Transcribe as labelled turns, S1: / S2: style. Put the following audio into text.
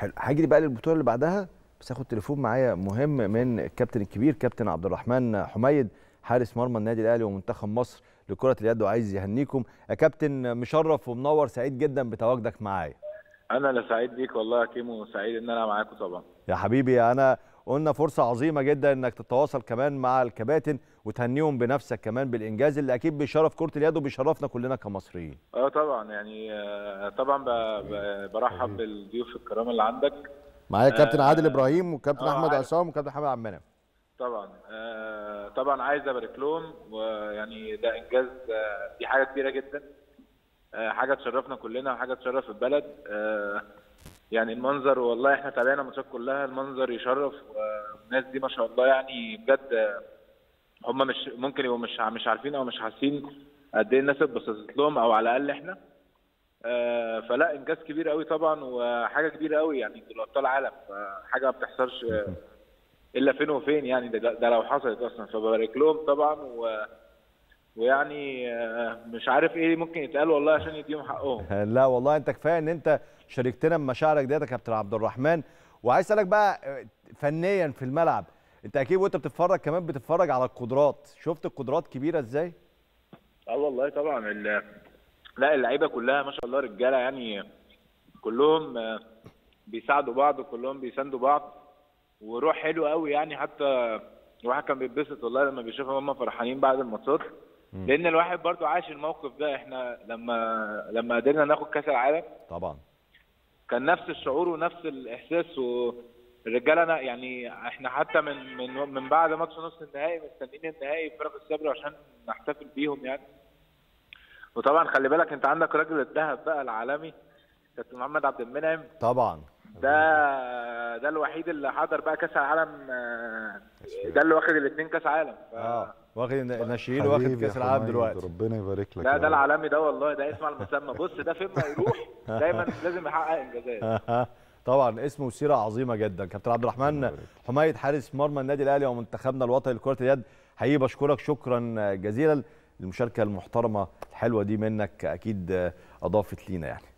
S1: حلو هاجي بقى للبطوله اللي بعدها بس هاخد تليفون معايا مهم من الكابتن الكبير كابتن عبد الرحمن حميد حارس مرمى النادي الاهلي ومنتخب مصر لكره اليد وعايز يهنيكم يا كابتن مشرف ومنور سعيد جدا بتواجدك معايا
S2: انا اللي سعيد بيك والله يا كيمو سعيد ان انا معاكم طبعا
S1: يا حبيبي انا قلنا فرصه عظيمه جدا انك تتواصل كمان مع الكباتن وتهنيهم بنفسك كمان بالانجاز اللي اكيد بيشرف كره اليد وبيشرفنا كلنا كمصريين
S2: اه طبعا يعني آه، طبعا ب- ب- برحب بالضيوف الكرام اللي عندك
S1: معايا كابتن
S2: آه،
S1: عادل ابراهيم وكابتن
S2: آه،
S1: احمد
S2: عارف.
S1: عصام وكابتن محمد عبد المنعم
S2: طبعا آه، طبعا عايز ابارك لهم ويعني ده انجاز آه، دي حاجه كبيره جدا آه، حاجه تشرفنا كلنا وحاجه تشرف البلد آه، يعني المنظر والله احنا تابعنا الماتشات كلها المنظر يشرف والناس دي ما شاء الله يعني بجد آه، هم مش ممكن يبقوا مش مش عارفين او مش حاسين قد ايه الناس اتبسطت لهم او على الاقل احنا آه، فلا انجاز كبير قوي طبعا وحاجه كبيره قوي يعني دول ابطال عالم فحاجه ما بتحصلش آه، الا فين وفين يعني ده, ده لو حصلت اصلا فبارك لهم طبعا و ويعني آه، مش عارف ايه ممكن يتقال والله عشان يديهم حقهم
S1: لا والله انت كفايه ان انت شاركتنا بمشاعرك ديت يا كابتن عبد الرحمن وعايز اسالك بقى آه، فنيا في الملعب انت اكيد وانت بتتفرج كمان بتتفرج على القدرات شفت القدرات كبيره ازاي
S2: اه والله طبعا ال- لا اللعيبه كلها ما شاء الله رجاله يعني كلهم آه، بيساعدوا بعض وكلهم بيساندوا بعض وروح حلو قوي يعني حتى الواحد كان بيتبسط والله لما بيشوفهم هم فرحانين بعد الماتشات لان الواحد برضو عاش الموقف ده احنا لما لما قدرنا ناخد كاس العالم
S1: طبعا
S2: كان نفس الشعور ونفس الاحساس والرجاله انا يعني احنا حتى من من من بعد ماتش نص النهائي مستنيين النهائي في فرق الصبر عشان نحتفل بيهم يعني وطبعا خلي بالك انت عندك راجل الذهب بقى العالمي كابتن محمد عبد المنعم
S1: طبعا
S2: ده ده الوحيد اللي حضر بقى كاس العالم آه، ده اللي واخد الاثنين كاس عالم ف...
S1: اه واخد الناشئين واخد
S3: حبيبي يا
S1: كاس العالم
S3: حميد،
S1: دلوقتي
S3: ربنا يبارك لك
S2: لا
S3: يا
S2: ده
S3: رب.
S2: العالمي ده والله ده اسم على المسمى بص ده فين ما يروح دايما لازم يحقق انجازات
S1: طبعا اسمه سيره عظيمه جدا كابتن عبد الرحمن حميد حارس مرمى النادي الاهلي ومنتخبنا الوطني لكره اليد حقيقي بشكرك شكرا جزيلا المشاركه المحترمه الحلوه دي منك اكيد اضافت لينا يعني